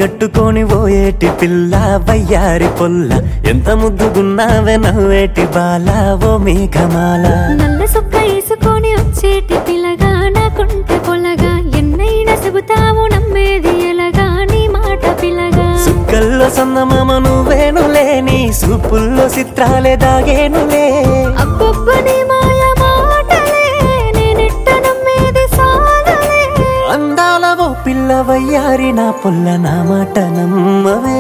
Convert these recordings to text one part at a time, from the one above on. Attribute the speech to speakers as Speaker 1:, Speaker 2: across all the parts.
Speaker 1: గట్టుకొని పోయేటి పిల్ల వయ్యారి పొల్ల ఎంత ముద్దుగున్నావే నవ్వేటి బాల ఓ మేఘమాల
Speaker 2: నల్ల సొక్క వేసుకొని వచ్చేటి పిల్లగా నాకుంటే పొలగా ఎన్నైనా చెబుతావు నమ్మేది ఎలాగా నీ మాట పిల్లగా
Speaker 1: సుక్కల్లో సన్నమామ నువ్వేనులే నీ సూపుల్లో చిత్రాలే దాగేనులే
Speaker 2: అబ్బబ్బ నీ మాయ మాటలే నేనెట్ట నమ్మేది సాలలే
Speaker 1: అందాల ఓ పిల్ల వయ్యారి నా పొల్ల నా మాట నమ్మవే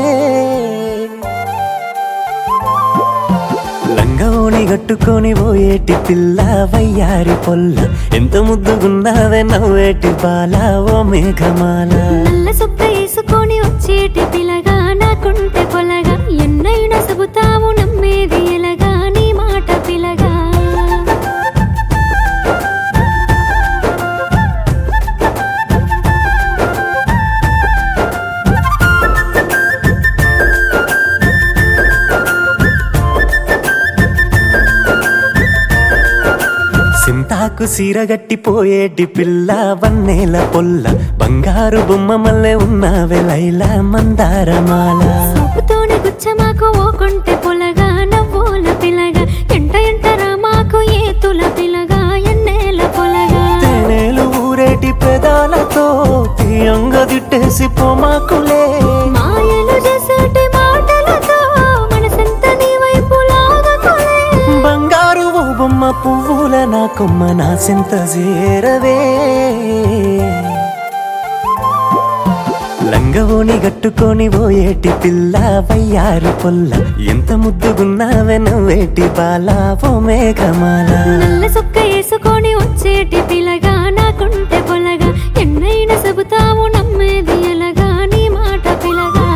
Speaker 1: లంగోని గట్టుకొని పోయేటి పిల్ల వయ్యారి పొల్ల ఎంత ముద్దుగున్నావే నవ్వేటి బాల ఓ మేఘమాల
Speaker 2: నల్ల సొక్క వేసుకొని వచ్చేటి పిల్లగా నాకుంటే పొలగా ఎన్నైనా చెబుతావు నమ్మేది ఎలాగా నీ మాట పిల్లగా
Speaker 1: సింతాకు సీరగట్టి పోయేటి పిల్ల వన్నేల పొల్ల బంగారు బొమ్మ మల్లె ఉన్నావే లైలా మందారమాల
Speaker 2: చూపుతోనే గుచ్చమాకు ఓ కొంటె పొలగా నవ్వుల పిల్లగా ఎంట ఎంటరా మాకు ఏతుల పిల్లగా ఎన్నేల పొలగా
Speaker 1: తేనెలు ఊరేటి పెదాలతో తీయంగా దిట్టేసి పోమాకులే
Speaker 2: మాయలు చేసేటి మాటలతో మనసంత నీ వైపు లాగకులే
Speaker 1: బంగారు ఓ బొమ్మ పువ్వుల నా కొమ్మ నా సింత చేరవే లంగవోని గట్టుకొని పోయేటి పిల్ల వయ్యారు పొల్ల ఎంత ముద్దుగున్నావే నవ్వేటి బాల ఓ మేఘమాల
Speaker 2: నల్ల సొక్క వేసుకొని వచ్చేటి పిల్లగా నాకుంటే పొలగా ఎన్నైనా చెబుతావు నమ్మేది ఎలాగా నీ మాట పిల్లగా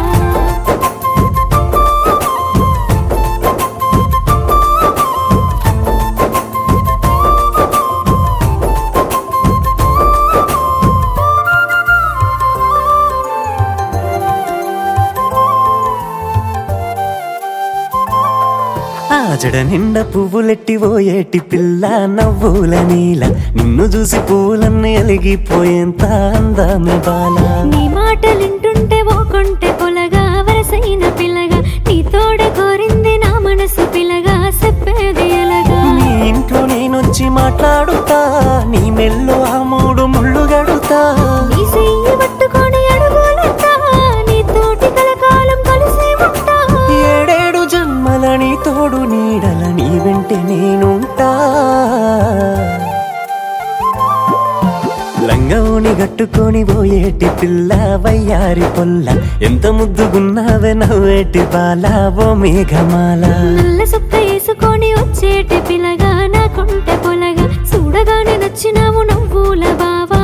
Speaker 1: ఆ జడ నిండా పువ్వులెట్టి పోయేటి పిల్ల నవ్వుల నీల నిన్ను చూసి పువ్వులన్నీ అలిగిపోయేంత అందమే బాల
Speaker 2: నీ మాటలింటుంటే ఓ కొంటె పొలగా వరసైన పిల్లగా నీ తోడ కోరింది నా మనసు పిల్లగా చెప్పేది ఎలాగా
Speaker 1: నీ ఇంట్లో నేనొచ్చి మాట్లాడుతా నీ మెల్లో ఆ మూడు ముళ్ళు గడుతా
Speaker 2: నీ చెయ్యి పట్టుకొని అడుగులెత్తా నీ తోటి కలకాలం కలిసి ఉంటా
Speaker 1: ఏడేడు జన్మల నీ తోడు నీడల నీ వెంటే నేనుంటా లంగవుని గట్టుకొని పోయేటి పిల్ల వయ్యారి పొల్ల ఎంత ముద్దుగున్నావే నవ్వేటి బాల ఓ మేఘమాల
Speaker 2: నల్ల సొక్క వేసుకొని వచ్చేటి పిల్లగా నాకుంటే పొలగా చూడగానే నచ్చినావు నవ్వుల బావా